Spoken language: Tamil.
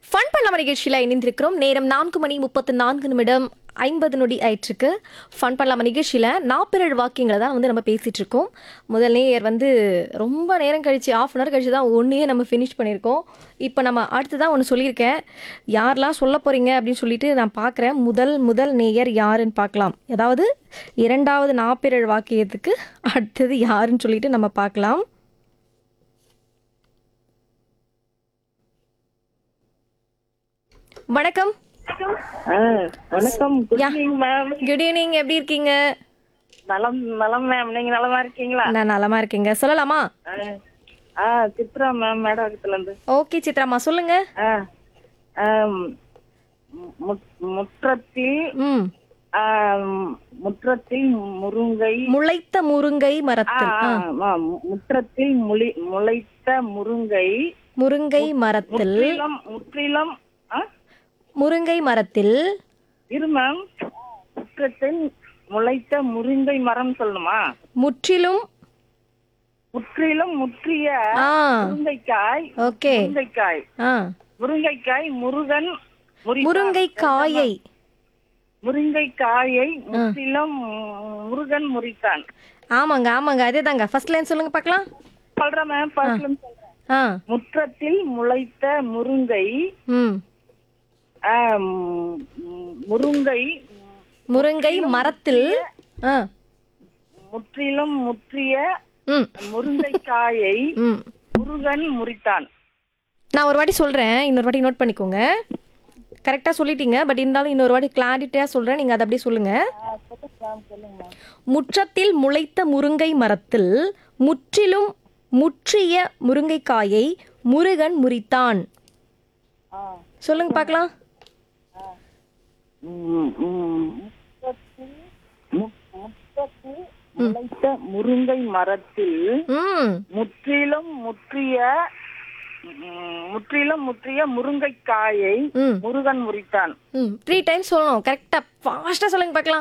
ஃபன் பண்ணலாம நிகழ்ச்சியில் இணைந்திருக்கிறோம் நேரம் நான்கு மணி முப்பத்து நான்கு நிமிடம் ஐம்பது நொடி ஆயிற்றுக்கு ஃபன் பண்ணலாம நிகழ்ச்சியில் நாப்பிரழ் வாக்கியங்களை தான் வந்து நம்ம பேசிகிட்டு இருக்கோம் முதல் நேயர் வந்து ரொம்ப நேரம் கழிச்சு ஆஃப் அன் ஹவர் கழிச்சு தான் ஒன்றையே நம்ம ஃபினிஷ் பண்ணியிருக்கோம் இப்போ நம்ம அடுத்து தான் ஒன்று சொல்லியிருக்கேன் யாரெல்லாம் சொல்ல போகிறீங்க அப்படின்னு சொல்லிட்டு நான் பார்க்குறேன் முதல் முதல் நேயர் யாருன்னு பார்க்கலாம் அதாவது இரண்டாவது நாப்பிரழ் வாக்கியத்துக்கு அடுத்தது யாருன்னு சொல்லிட்டு நம்ம பார்க்கலாம் வணக்கம் ஆ, வணக்கம் good yeah. Evening ma'am good evening எப்படி இருக்கீங்க நலம் நலம் மேம் நீங்க நலமா இருக்கீங்களா நான் நலமா இருக்கேங்க சொல்லலாமா ஆ. ஆ சித்ரா மேம் மேடத்துல இருந்து ஓகே சித்ராமா சொல்லுங்க ஆ, ஆம், மு- முற்றத்தில் ம் ஆ, முற்றத்தில் முருங்கை முளைத்த முருங்கை ஆ, மரத்தில் ஆ, ஆ, ஆ, முற்றத்தில் முளி முளைத்த முருங்கை முருங்கை மரத்தில் முற்றிலும் முற்றிலும் ஆ? முருங்கை மரத்தில் இரு மேம் முற்றத்தில் முளைத்த முருங்கை மரம் சொல்லணுமா முற்றிலும் முற்றிலும் முற்றிய ஆ முருங்கைக்காய் ஓகே முருங்கைக்காய் ஆ முருங்கைக்காய் முருகன் முறி- முருங்கை காயை முருங்கைக்காயை முற்றிலும் முருகன் முறித்தான் ஆமாங்க ஆமாங்க அதே தாங்க ஃபர்ஸ்ட் லைன் சொல்லுங்க பார்க்கலாம் சொல்றேன் மேம் first ல இருந்து சொல்றேன். ஆ முற்றத்தில் முளைத்த முருங்கை ம் ஆம், முருங்கை முருங்கை மரத்தில் ஆ முற்றிலும் முற்றிய ம் முருங்கைக்காயை ம் முருகன் முறித்தான் நான் ஒரு வாட்டி சொல்கிறேன் இன்னொரு வாட்டி நோட் பண்ணிக்கோங்க கரெக்டாக சொல்லிட்டீங்க பட் இருந்தாலும் இன்னொரு வாட்டி கிளாரிட்டியாக சொல்கிறேன் நீங்கள் அதை அப்படியே சொல்லுங்கள் முற்றத்தில் முளைத்த முருங்கை மரத்தில் முற்றிலும் முற்றிய முருங்கைக்காயை முருகன் முறித்தான் சொல்லுங்க பார்க்கலாம் ம், ம். முற்றத்தில் மு- முற்றத்தில் முளைத்த முருங்கை மரத்தில் ம் முற்றிலும் முற்றிய ம், முற்றிலும் முற்றிய முருங்கைக்காயை ம் முருகன் முறித்தான் ம் த்ரீ டைம்ஸ் சொல்லணும் கரெக்டாக ஃபாஸ்ட்டாக சொல்லுங்க பார்க்கலாம்